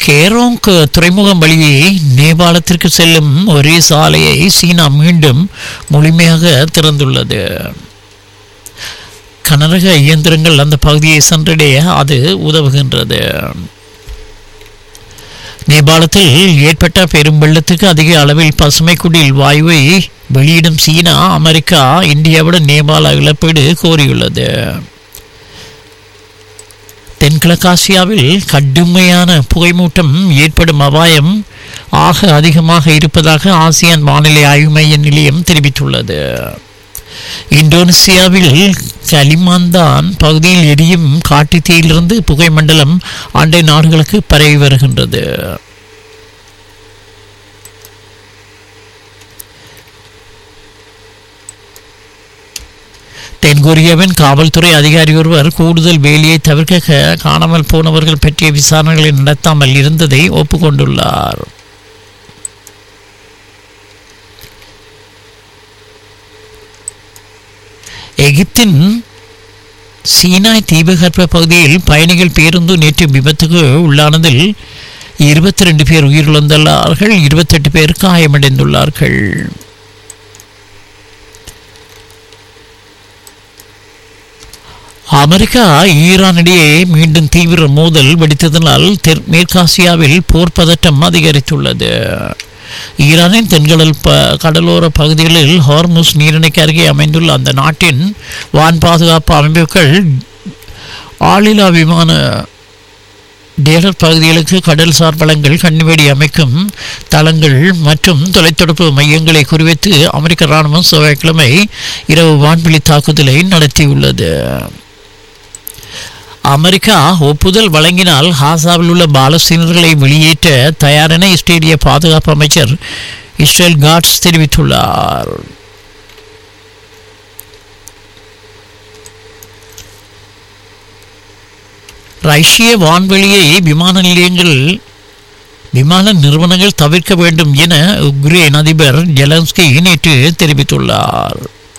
கேரோங் துறைமுகம் வழியே நேபாளத்திற்கு செல்லும் ஒரே சாலையை சீனா மீண்டும் முழுமையாக திறந்துள்ளது கனரக இயந்திரங்கள் அந்த பகுதியை சென்றடைய அது உதவுகின்றது நேபாளத்தில் ஏற்பட்ட பெரும் வெள்ளத்துக்கு அதிக அளவில் பசுமை குடில் வாயுவை வெளியிடும் சீனா அமெரிக்கா இந்தியாவுடன் நேபாள இழப்பீடு கோரியுள்ளது தென்கிழக்காசியாவில் கடுமையான புகைமூட்டம் ஏற்படும் அபாயம் ஆக அதிகமாக இருப்பதாக ஆசியான் வானிலை ஆய்வு மைய நிலையம் தெரிவித்துள்ளது இந்தோனேசியாவில் கலிமாந்தான் பகுதியில் எரியும் காட்டுத்தீயிலிருந்து புகை மண்டலம் அண்டை நாடுகளுக்கு பரவி வருகின்றது தென்கொரியாவின் காவல்துறை அதிகாரி ஒருவர் கூடுதல் வேலையை தவிர்க்க க- காணாமல் போனவர்கள் பற்றிய விசாரணைகளை நடத்தாமல் இருந்ததை ஒப்புக்கொண்டுள்ளார் எகிப்தின் சீனாய் தீபகற்ப பகுதியில் பயணிகள் பேருந்து நேற்று விபத்துக்கு உள்ளானதில் இருபத்தி ரெண்டு பேர் உயிரிழந்துள்ளார்கள் இருபத்தெட்டு பேர் காயமடைந்துள்ளார்கள் அமெரிக்கா ஈரானிடையே மீண்டும் தீவிர மோதல் வெடித்ததனால் தெற் மேற்காசியாவில் போர் பதட்டம் அதிகரித்துள்ளது ஈரானின் தென்கடல் ப கடலோர பகுதிகளில் ஹார்முஸ் நீரிணைக்கு அருகே அமைந்துள்ள அந்த நாட்டின் வான் பாதுகாப்பு அமைப்புகள் ஆளில்லா விமான டேலர் பகுதிகளுக்கு கடல்சார் வளங்கள் கண்ணிவெடி அமைக்கும் தளங்கள் மற்றும் தொலைத்தொடர்பு மையங்களை குறிவைத்து அமெரிக்க இராணுவம் செவ்வாய்க்கிழமை இரவு வான்வெளி தாக்குதலை நடத்தியுள்ளது அமெரிக்கா ஒப்புதல் வழங்கினால் ஹாசாவில் உள்ள பாலஸ்தீனர்களை வெளியேற்ற தயாரென இஸ்ரேலிய பாதுகாப்பு அமைச்சர் இஸ்ரேல் காட்ஸ் தெரிவித்துள்ளார் ரஷ்ய வான்வெளியை விமான நிலையங்கள் விமான நிறுவனங்கள் தவிர்க்க வேண்டும் என உக்ரைன் அதிபர் ஜெலன்ஸ்கி நேற்று தெரிவித்துள்ளார்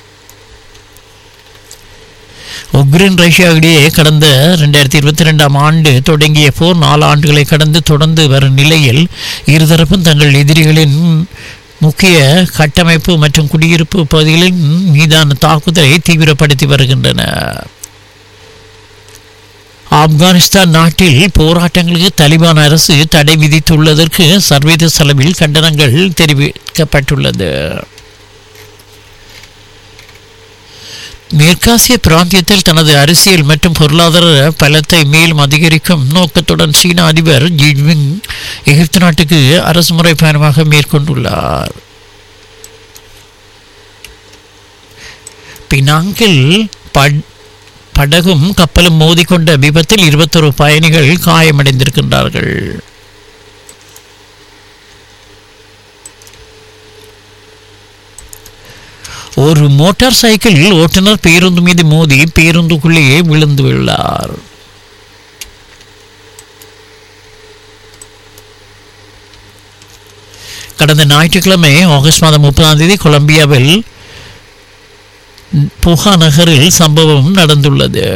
உக்ரைன் ரஷ்யா இடையே கடந்த ரெண்டாயிரத்தி இருபத்தி ரெண்டாம் ஆண்டு தொடங்கிய போர் நாலு ஆண்டுகளை கடந்து தொடர்ந்து வரும் நிலையில் இருதரப்பும் தங்கள் எதிரிகளின் முக்கிய கட்டமைப்பு மற்றும் குடியிருப்பு பகுதிகளின் மீதான தாக்குதலை தீவிரப்படுத்தி வருகின்றன ஆப்கானிஸ்தான் நாட்டில் போராட்டங்களுக்கு தலிபான் அரசு தடை விதித்துள்ளதற்கு சர்வதேச அளவில் கண்டனங்கள் தெரிவிக்கப்பட்டுள்ளது மேற்காசிய பிராந்தியத்தில் தனது அரசியல் மற்றும் பொருளாதார பலத்தை மேலும் அதிகரிக்கும் நோக்கத்துடன் சீன அதிபர் ஜின்பிங் எகிப்து நாட்டுக்கு அரசுமுறை பயணமாக மேற்கொண்டுள்ளார் பினாங்கில் பட் படகும் கப்பலும் மோதிக்கொண்ட விபத்தில் இருபத்தொரு பயணிகள் காயமடைந்திருக்கின்றார்கள் ஒரு மோட்டார் சைக்கிள் ஓட்டுநர் பேருந்து மீது மோதி பேருந்துக்குள்ளேயே விழுந்து விழுந்தார் கடந்த ஞாயிற்றுக்கிழமை ஆகஸ்ட் மாதம் முப்பதாம் தேதி கொலம்பியாவில் புகா நகரில் சம்பவம் நடந்துள்ளது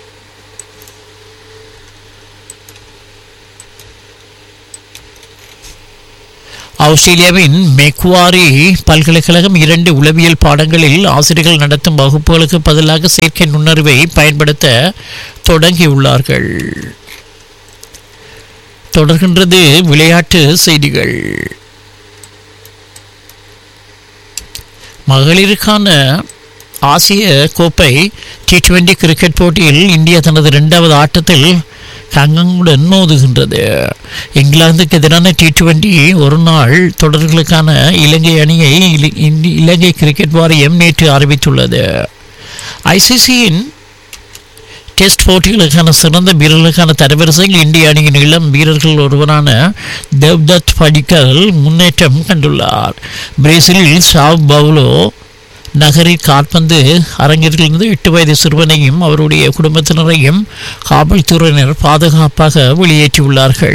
ஆஸ்திரேலியாவின் மெக்வாரி பல்கலைக்கழகம் இரண்டு உளவியல் பாடங்களில் ஆசிரியர்கள் நடத்தும் வகுப்புகளுக்கு பதிலாக செயற்கை நுண்ணறிவை பயன்படுத்த தொடங்கியுள்ளார்கள் தொடர்கின்றது விளையாட்டு செய்திகள் மகளிருக்கான ஆசிய கோப்பை டி டுவெண்டி கிரிக்கெட் போட்டியில் இந்தியா தனது இரண்டாவது ஆட்டத்தில் ஹாங்காங்குடன் மோதுகின்றது இங்கிலாந்துக்கு எதிரான டி டுவெண்டி ஒரு நாள் தொடர்களுக்கான இலங்கை அணியை இல- இந்தி- இலங்கை கிரிக்கெட் வாரியம் நேற்று அறிவித்துள்ளது ஐசிசியின் டெஸ்ட் போட்டிகளுக்கான சிறந்த வீரர்களுக்கான தரவரிசையில் இந்திய அணியின் இளம் வீரர்கள் ஒருவரான தேவ்தத் படிக்கல் முன்னேற்றம் கண்டுள்ளார் பிரேசிலில் சாவ் பவுலோ நகரில் கால்பந்து அரங்கிலிருந்து எட்டு வயது சிறுவனையும் அவருடைய குடும்பத்தினரையும் காவல்துறையினர் பாதுகாப்பாக வெளியேற்றியுள்ளார்கள்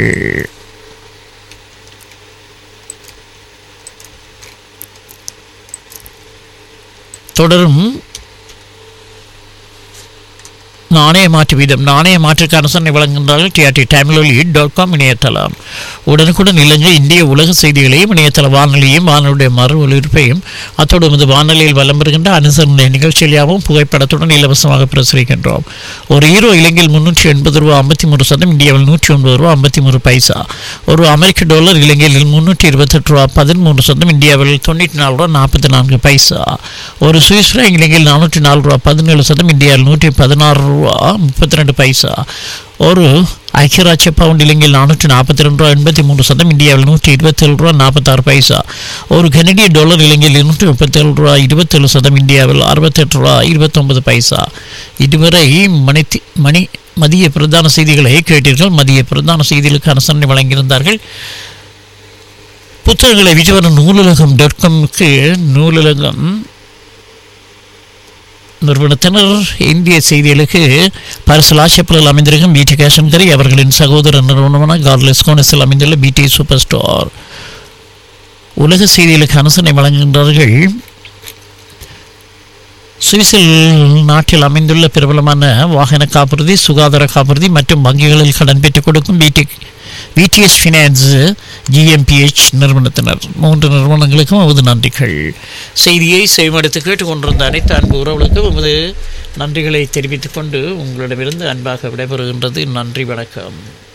தொடரும் நாணய மாற்று வீதம் நாணய மாற்றுக்கான சொன்னை வழங்குகின்றார்கள் டிஆர்டி டைம்லொலி டாட் காம் இணையதளம் உடனுக்குடன் இலங்கை இந்திய உலக செய்திகளையும் இணையதள வானொலியும் வானொலியுடைய மறு ஒலிபரப்பையும் அத்தோடு நமது வானொலியில் வலம் வருகின்ற அனுசரணை நிகழ்ச்சியாகவும் புகைப்படத்துடன் இலவசமாக பிரசுரிக்கின்றோம் ஒரு ஹீரோ இலங்கையில் முன்னூற்றி எண்பது ரூபா ஐம்பத்தி மூணு சதம் இந்தியாவில் நூற்றி ஒன்பது ரூபா ஐம்பத்தி மூணு பைசா ஒரு அமெரிக்க டாலர் இலங்கையில் முன்னூற்றி இருபத்தெட்டு ரூபா பதிமூணு சதம் இந்தியாவில் தொண்ணூற்றி நாலு ரூபா நாற்பத்தி நான்கு பைசா ஒரு சுவிஸ் ஃப்ராங்க் இலங்கையில் நானூற்றி நாலு ரூபா பதினேழு சதம் இந்தியாவில் நூற்றி பதினாறு ரூபா முப்பத்தி ரெண்டு பைசா ஒரு ஐக்கியராட்சிய பவுண்ட் இலங்கையில் நானூற்றி நாற்பத்தி ரெண்டு ரூபா எண்பத்தி மூணு சதம் இந்தியாவில் நூற்றி இருபத்தேழு ரூபா நாற்பத்தாறு பைசா ஒரு கனடிய டாலர் இலங்கையில் இருநூற்றி முப்பத்தேழு ரூபா இருபத்தேழு சதம் இந்தியாவில் அறுபத்தெட்டு ரூபா இருபத்தொன்பது பைசா இதுவரை மணி மணி மதிய பிரதான செய்திகளை கேட்டீர்கள் மதிய பிரதான செய்திகளுக்கான சன்னை வழங்கியிருந்தார்கள் புத்தகங்களை விஜயவரன் நூலகம் டாட் காம்க்கு நூலகம் நிறுவனத்தினர் இந்திய செய்திகளுக்கு பரிசல் ஆட்சேபலில் அமைந்திருக்கும் பிடி கேஷன்கரி அவர்களின் சகோதர நிறுவனமான கார்லெஸ் கோனஸில் அமைந்துள்ள பிடி சூப்பர் ஸ்டோர் உலக செய்திகளுக்கு அனுசரணை வழங்குகின்றார்கள் சுவிஸில் நாட்டில் அமைந்துள்ள பிரபலமான வாகன காப்புறுதி சுகாதார காப்புறுதி மற்றும் வங்கிகளில் கடன் பெற்றுக் கொடுக்கும் பிடி விடிஎஸ் ஃபினான்ஸ் ஜிஎம்பிஹெச் நிறுவனத்தினர் மூன்று நிறுவனங்களுக்கும் நமது நன்றிகள் செய்தியை செய்வடுத்து கேட்டுக்கொண்டிருந்த அனைத்து அன்பு உறவுகளுக்கும் நமது நன்றிகளை தெரிவித்துக் கொண்டு உங்களிடமிருந்து அன்பாக விடைபெறுகின்றது நன்றி வணக்கம்